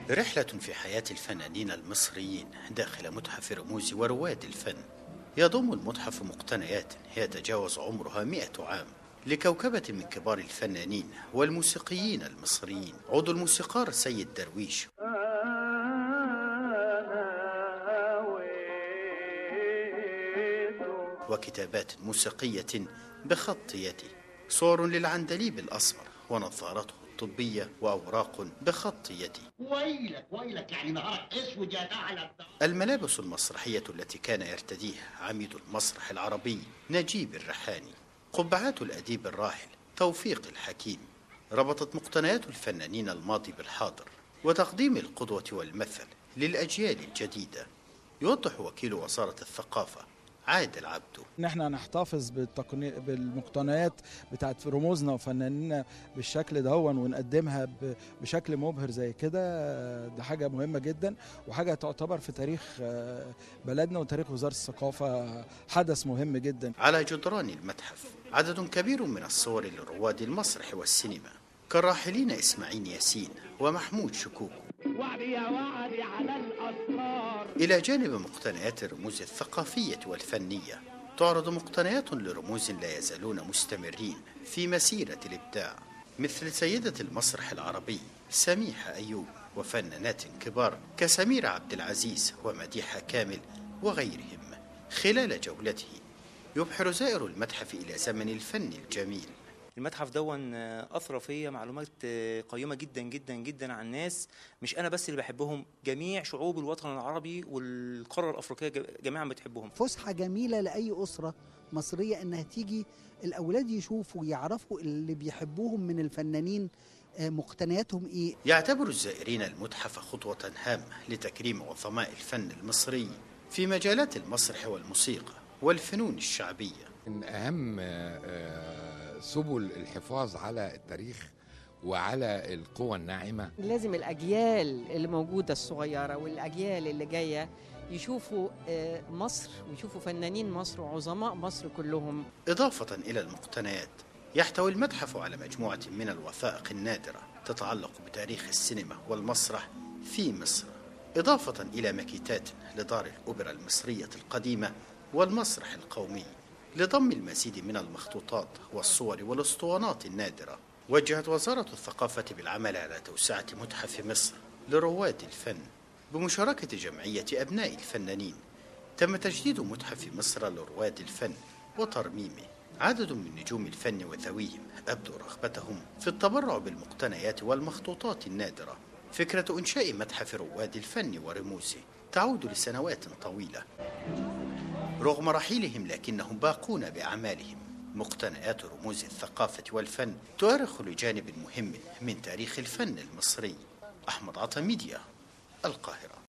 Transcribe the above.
رحلة في حياة الفنانين المصريين داخل متحف رموز ورواد الفن يضم المتحف مقتنيات يتجاوز عمرها مئة عام لكوكبة من كبار الفنانين والموسيقيين المصريين عضو الموسيقار سيد درويش وكتابات موسيقية بخط يدي صور للعندليب الأسمر ونظارته الطبية وأوراق بخط يدي ويلك ويلك يعني نهارك اسود يا على الملابس المسرحية التي كان يرتديها عميد المسرح العربي نجيب الريحاني قبعات الأديب الراحل توفيق الحكيم ربطت مقتنيات الفنانين الماضي بالحاضر وتقديم القدوة والمثل للأجيال الجديدة يوضح وكيل وزارة الثقافة عادل عبده ان احنا نحتفظ بالتقني... بالمقتنيات بتاعت رموزنا وفنانينا بالشكل دهون ونقدمها ب... بشكل مبهر زي كده ده حاجه مهمه جدا وحاجه تعتبر في تاريخ بلدنا وتاريخ وزاره الثقافه حدث مهم جدا على جدران المتحف عدد كبير من الصور لرواد المسرح والسينما كالراحلين اسماعيل ياسين ومحمود شكوكو وعدي يا وعدي على الأسرار إلى جانب مقتنيات الرموز الثقافية والفنية تعرض مقتنيات لرموز لا يزالون مستمرين في مسيرة الإبداع مثل سيدة المسرح العربي سميحة أيوب وفنانات كبار كسميرة عبد العزيز ومديحة كامل وغيرهم خلال جولته يبحر زائر المتحف إلى زمن الفن الجميل المتحف دون اثرى فيا معلومات قيمه جدا جدا جدا عن ناس مش انا بس اللي بحبهم جميع شعوب الوطن العربي والقاره الافريقيه جميعا بتحبهم فسحه جميله لاي اسره مصريه انها تيجي الاولاد يشوفوا ويعرفوا اللي بيحبوهم من الفنانين مقتنياتهم ايه يعتبر الزائرين المتحف خطوه هامه لتكريم عظماء الفن المصري في مجالات المسرح والموسيقى والفنون الشعبيه من اهم سبل الحفاظ على التاريخ وعلى القوى الناعمة لازم الأجيال اللي موجودة الصغيرة والأجيال اللي جاية يشوفوا مصر ويشوفوا فنانين مصر وعظماء مصر كلهم إضافة إلى المقتنيات يحتوي المتحف على مجموعة من الوثائق النادرة تتعلق بتاريخ السينما والمسرح في مصر إضافة إلى مكيتات لدار الأوبرا المصرية القديمة والمسرح القومي لضم المزيد من المخطوطات والصور والاسطوانات النادرة وجهت وزارة الثقافة بالعمل على توسعة متحف مصر لرواد الفن بمشاركة جمعية أبناء الفنانين تم تجديد متحف مصر لرواد الفن وترميمه عدد من نجوم الفن وذويهم أبدوا رغبتهم في التبرع بالمقتنيات والمخطوطات النادرة فكرة إنشاء متحف رواد الفن ورموزه تعود لسنوات طويلة رغم رحيلهم لكنهم باقون بأعمالهم مقتنيات رموز الثقافة والفن تؤرخ لجانب مهم من تاريخ الفن المصري أحمد عطا ميديا القاهرة